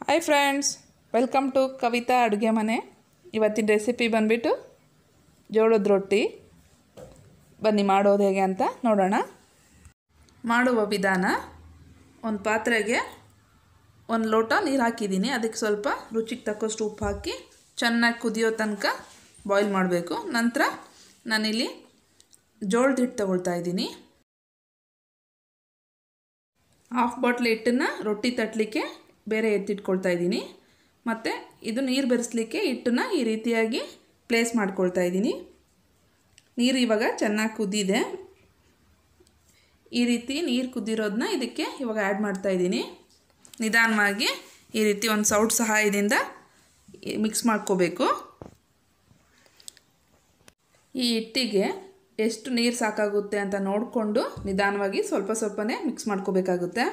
hi friends welcome to Kavitha ಅಡುಗೆ ಮನೆ ಇವತ್ತಿನ ರೆಸಿಪಿ ಬಂದುಬಿಟ್ಟು ಜೋಳದ ರೊಟ್ಟಿ ಬನ್ನಿ ಮಾಡೋದು ಹೇಗೆ ಅಂತ ನೋಡೋಣ ಮಾಡುವ ವಿಧಾನ ಒಂದು ಪಾತ್ರೆಗೆ ಒಂದು ಲೋಟ ನೀರು ಹಾಕಿದ್ದೀನಿ ಅದಕ್ಕೆ ಸ್ವಲ್ಪ ರುಚಿಗೆ ತಕ್ಕಷ್ಟು ಉಪ್ಪು ಹಾಕಿ ಚೆನ್ನಾಗಿ ಕುದಿಯೋ ತನಕ ಬಾಯ್ಲ್ ಮಾಡಬೇಕು ನಂತರ ನಾನಿಲ್ಲಿ ಜೋಳದ ಹಿಟ್ಟು ತಗೊಳ್ತಾ ಇದ್ದೀನಿ ಹಾಫ್ ಬಾಟ್ಲ್ ಹಿಟ್ಟನ್ನು ರೊಟ್ಟಿ ತಟ್ಟಲಿಕ್ಕೆ ಬೇರೆ ಎತ್ತಿಟ್ಕೊಳ್ತಾ ಇದ್ದೀನಿ ಮತ್ತು ಇದು ನೀರು ಬೆರೆಸ್ಲಿಕ್ಕೆ ಹಿಟ್ಟನ್ನು ಈ ರೀತಿಯಾಗಿ ಪ್ಲೇಸ್ ಮಾಡ್ಕೊಳ್ತಾ ಇದ್ದೀನಿ ನೀರು ಇವಾಗ ಚೆನ್ನಾಗಿ ಕುದ್ದಿದೆ ಈ ರೀತಿ ನೀರು ಕುದ್ದಿರೋದನ್ನ ಇದಕ್ಕೆ ಇವಾಗ ಆ್ಯಡ್ ಮಾಡ್ತಾ ಇದ್ದೀನಿ ನಿಧಾನವಾಗಿ ಈ ರೀತಿ ಒಂದು ಸೌಟ್ ಸಹಾಯದಿಂದ ಮಿಕ್ಸ್ ಮಾಡ್ಕೋಬೇಕು ಈ ಹಿಟ್ಟಿಗೆ ಎಷ್ಟು ನೀರು ಸಾಕಾಗುತ್ತೆ ಅಂತ ನೋಡಿಕೊಂಡು ನಿಧಾನವಾಗಿ ಸ್ವಲ್ಪ ಸ್ವಲ್ಪನೇ ಮಿಕ್ಸ್ ಮಾಡ್ಕೋಬೇಕಾಗುತ್ತೆ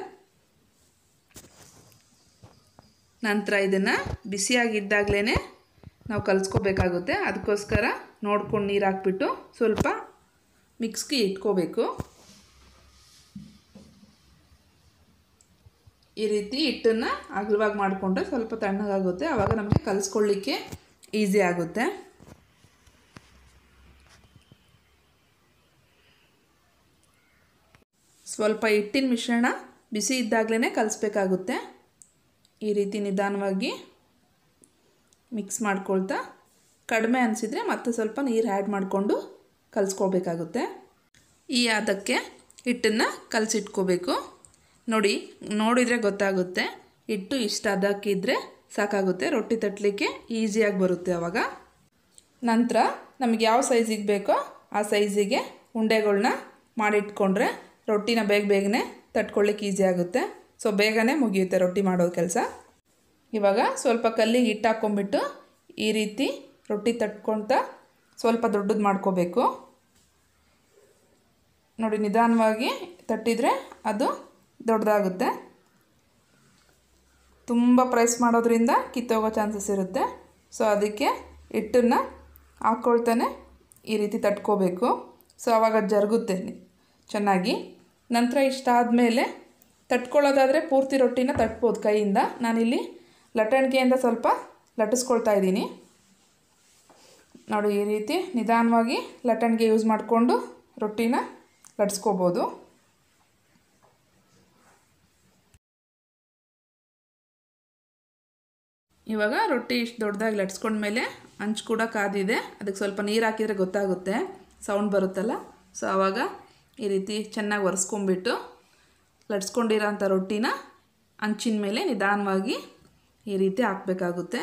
ನಂತರ ಇದನ್ನು ಬಿಸಿಯಾಗಿದ್ದಾಗಲೇ ನಾವು ಕಲಿಸ್ಕೋಬೇಕಾಗುತ್ತೆ ಅದಕ್ಕೋಸ್ಕರ ನೋಡ್ಕೊಂಡು ನೀರು ಹಾಕ್ಬಿಟ್ಟು ಸ್ವಲ್ಪ ಮಿಕ್ಸ್ಗೆ ಇಟ್ಕೋಬೇಕು ಈ ರೀತಿ ಹಿಟ್ಟನ್ನು ಅಗಲವಾಗಿ ಮಾಡಿಕೊಂಡ್ರೆ ಸ್ವಲ್ಪ ತಣ್ಣಗಾಗುತ್ತೆ ಆವಾಗ ನಮಗೆ ಕಲಿಸ್ಕೊಳ್ಳಿಕ್ಕೆ ಈಸಿ ಆಗುತ್ತೆ ಸ್ವಲ್ಪ ಹಿಟ್ಟಿನ ಮಿಶ್ರಣ ಬಿಸಿ ಇದ್ದಾಗಲೇ ಕಲಿಸ್ಬೇಕಾಗುತ್ತೆ ಈ ರೀತಿ ನಿಧಾನವಾಗಿ ಮಿಕ್ಸ್ ಮಾಡ್ಕೊಳ್ತಾ ಕಡಿಮೆ ಅನಿಸಿದರೆ ಮತ್ತೆ ಸ್ವಲ್ಪ ನೀರು ಆ್ಯಡ್ ಮಾಡಿಕೊಂಡು ಕಲಿಸ್ಕೋಬೇಕಾಗುತ್ತೆ ಈ ಅದಕ್ಕೆ ಹಿಟ್ಟನ್ನು ಕಲಸಿಟ್ಕೋಬೇಕು ನೋಡಿ ನೋಡಿದರೆ ಗೊತ್ತಾಗುತ್ತೆ ಹಿಟ್ಟು ಇಷ್ಟು ಅದಕ್ಕಿದ್ರೆ ಸಾಕಾಗುತ್ತೆ ರೊಟ್ಟಿ ತಟ್ಟಲಿಕ್ಕೆ ಈಸಿಯಾಗಿ ಬರುತ್ತೆ ಆವಾಗ ನಂತರ ನಮಗೆ ಯಾವ ಸೈಜಿಗೆ ಬೇಕೋ ಆ ಸೈಜಿಗೆ ಉಂಡೆಗಳನ್ನ ಮಾಡಿಟ್ಕೊಂಡ್ರೆ ರೊಟ್ಟಿನ ಬೇಗ ಬೇಗನೆ ತಟ್ಕೊಳ್ಳಿಕ್ಕೆ ಈಸಿ ಆಗುತ್ತೆ ಸೊ ಬೇಗನೆ ಮುಗಿಯುತ್ತೆ ರೊಟ್ಟಿ ಮಾಡೋದು ಕೆಲಸ ಇವಾಗ ಸ್ವಲ್ಪ ಕಲ್ಲಿಗೆ ಹಿಟ್ಟು ಹಾಕ್ಕೊಂಬಿಟ್ಟು ಈ ರೀತಿ ರೊಟ್ಟಿ ತಟ್ಕೊಳ್ತಾ ಸ್ವಲ್ಪ ದೊಡ್ಡದು ಮಾಡ್ಕೋಬೇಕು ನೋಡಿ ನಿಧಾನವಾಗಿ ತಟ್ಟಿದರೆ ಅದು ದೊಡ್ಡದಾಗುತ್ತೆ ತುಂಬ ಪ್ರೆಸ್ ಮಾಡೋದ್ರಿಂದ ಕಿತ್ತೋಗೋ ಚಾನ್ಸಸ್ ಇರುತ್ತೆ ಸೊ ಅದಕ್ಕೆ ಹಿಟ್ಟನ್ನು ಹಾಕ್ಕೊಳ್ತಾನೆ ಈ ರೀತಿ ತಟ್ಕೋಬೇಕು ಸೊ ಆವಾಗ ಜರುಗುತ್ತೆ ಚೆನ್ನಾಗಿ ನಂತರ ಇಷ್ಟಾದಮೇಲೆ ತಟ್ಕೊಳ್ಳೋದಾದರೆ ಪೂರ್ತಿ ರೊಟ್ಟಿನ ತಟ್ಬೋದು ಕೈಯಿಂದ ನಾನಿಲ್ಲಿ ಲಟ್ಟಣಿಗೆಯಿಂದ ಸ್ವಲ್ಪ ಲಟ್ಟಿಸ್ಕೊಳ್ತಾ ಇದ್ದೀನಿ ನೋಡಿ ಈ ರೀತಿ ನಿಧಾನವಾಗಿ ಲಟ್ಟಣಿಗೆ ಯೂಸ್ ಮಾಡಿಕೊಂಡು ರೊಟ್ಟಿನ ಲಟ್ಸ್ಕೋಬೋದು ಇವಾಗ ರೊಟ್ಟಿ ಇಷ್ಟು ದೊಡ್ಡದಾಗಿ ಲಟ್ಸ್ಕೊಂಡ್ಮೇಲೆ ಹಂಚು ಕೂಡ ಕಾದಿದೆ ಅದಕ್ಕೆ ಸ್ವಲ್ಪ ನೀರು ಹಾಕಿದರೆ ಗೊತ್ತಾಗುತ್ತೆ ಸೌಂಡ್ ಬರುತ್ತಲ್ಲ ಸೊ ಆವಾಗ ಈ ರೀತಿ ಚೆನ್ನಾಗಿ ಒರೆಸ್ಕೊಂಬಿಟ್ಟು ಲಟ್ಸ್ಕೊಂಡಿರೋಂಥ ರೊಟ್ಟಿನ ಹಂಚಿನ ಮೇಲೆ ನಿಧಾನವಾಗಿ ಈ ರೀತಿ ಹಾಕಬೇಕಾಗುತ್ತೆ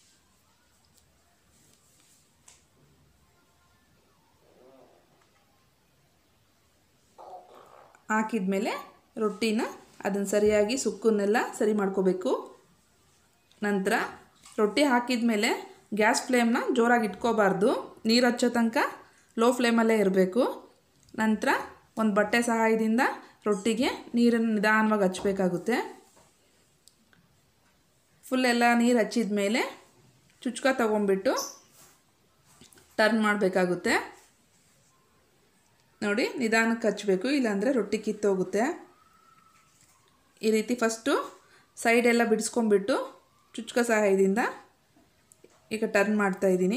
ಹಾಕಿದ್ಮೇಲೆ ರೊಟ್ಟಿನ ಅದನ್ನು ಸರಿಯಾಗಿ ಸುಕ್ಕನ್ನೆಲ್ಲ ಸರಿ ಮಾಡ್ಕೋಬೇಕು ನಂತರ ರೊಟ್ಟಿ ಹಾಕಿದ ಮೇಲೆ ಗ್ಯಾಸ್ ಫ್ಲೇಮ್ನ ಜೋರಾಗಿ ಇಟ್ಕೋಬಾರ್ದು ನೀರು ಹಚ್ಚೋ ತನಕ ಲೋ ಫ್ಲೇಮಲ್ಲೇ ಇರಬೇಕು ನಂತರ ಒಂದು ಬಟ್ಟೆ ಸಹಾಯದಿಂದ ರೊಟ್ಟಿಗೆ ನೀರನ್ನು ನಿಧಾನವಾಗಿ ಹಚ್ಚಬೇಕಾಗುತ್ತೆ ಫುಲ್ ಎಲ್ಲ ನೀರು ಹಚ್ಚಿದ ಮೇಲೆ ಚುಚ್ಕ ತೊಗೊಂಬಿಟ್ಟು ಟರ್ನ್ ಮಾಡಬೇಕಾಗುತ್ತೆ ನೋಡಿ ನಿಧಾನಕ್ಕೆ ಹಚ್ಚಬೇಕು ಇಲ್ಲಾಂದರೆ ರೊಟ್ಟಿ ಕಿತ್ತೋಗುತ್ತೆ ಈ ರೀತಿ ಫಸ್ಟು ಸೈಡೆಲ್ಲ ಬಿಡಿಸ್ಕೊಂಬಿಟ್ಟು ಚುಚ್ಕ ಸಹಾಯದಿಂದ ಈಗ ಟರ್ನ್ ಮಾಡ್ತಾ ಇದ್ದೀನಿ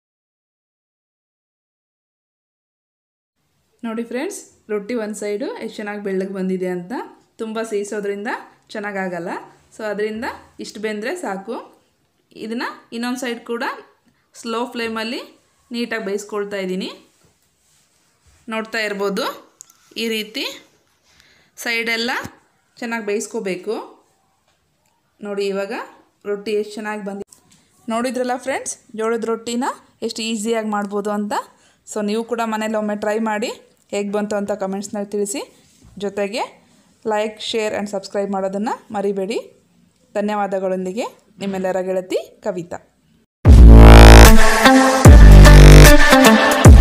ನೋಡಿ ಫ್ರೆಂಡ್ಸ್ ರೊಟ್ಟಿ ಒಂದು ಸೈಡು ಎಷ್ಟು ಚೆನ್ನಾಗಿ ಬೆಳ್ಳಗೆ ಬಂದಿದೆ ಅಂತ ತುಂಬ ಸೇಯಿಸೋದ್ರಿಂದ ಚೆನ್ನಾಗಾಗಲ್ಲ ಸೊ ಅದರಿಂದ ಇಷ್ಟು ಬೆಂದರೆ ಸಾಕು ಇದನ್ನು ಇನ್ನೊಂದು ಸೈಡ್ ಕೂಡ ಸ್ಲೋ ಫ್ಲೇಮಲ್ಲಿ ನೀಟಾಗಿ ಬೇಯಿಸ್ಕೊಳ್ತಾ ಇದ್ದೀನಿ ನೋಡ್ತಾ ಇರ್ಬೋದು ಈ ರೀತಿ ಸೈಡೆಲ್ಲ ಚೆನ್ನಾಗಿ ಬೇಯಿಸ್ಕೋಬೇಕು ನೋಡಿ ಇವಾಗ ರೊಟ್ಟಿ ಎಷ್ಟು ಚೆನ್ನಾಗಿ ಬಂದಿ ನೋಡಿದ್ರಲ್ಲ ಫ್ರೆಂಡ್ಸ್ ಜೋಳದ ರೊಟ್ಟಿನ ಎಷ್ಟು ಈಸಿಯಾಗಿ ಮಾಡ್ಬೋದು ಅಂತ ಸೊ ನೀವು ಕೂಡ ಮನೇಲಿ ಒಮ್ಮೆ ಟ್ರೈ ಮಾಡಿ ಹೇಗೆ ಬಂತು ಅಂತ ಕಮೆಂಟ್ಸ್ನಲ್ಲಿ ತಿಳಿಸಿ ಜೊತೆಗೆ ಲೈಕ್ ಶೇರ್ ಆ್ಯಂಡ್ ಸಬ್ಸ್ಕ್ರೈಬ್ ಮಾಡೋದನ್ನು ಮರಿಬೇಡಿ ಧನ್ಯವಾದಗಳೊಂದಿಗೆ ನಿಮ್ಮೆಲ್ಲರ ಗೆಳತಿ ಕವಿತಾ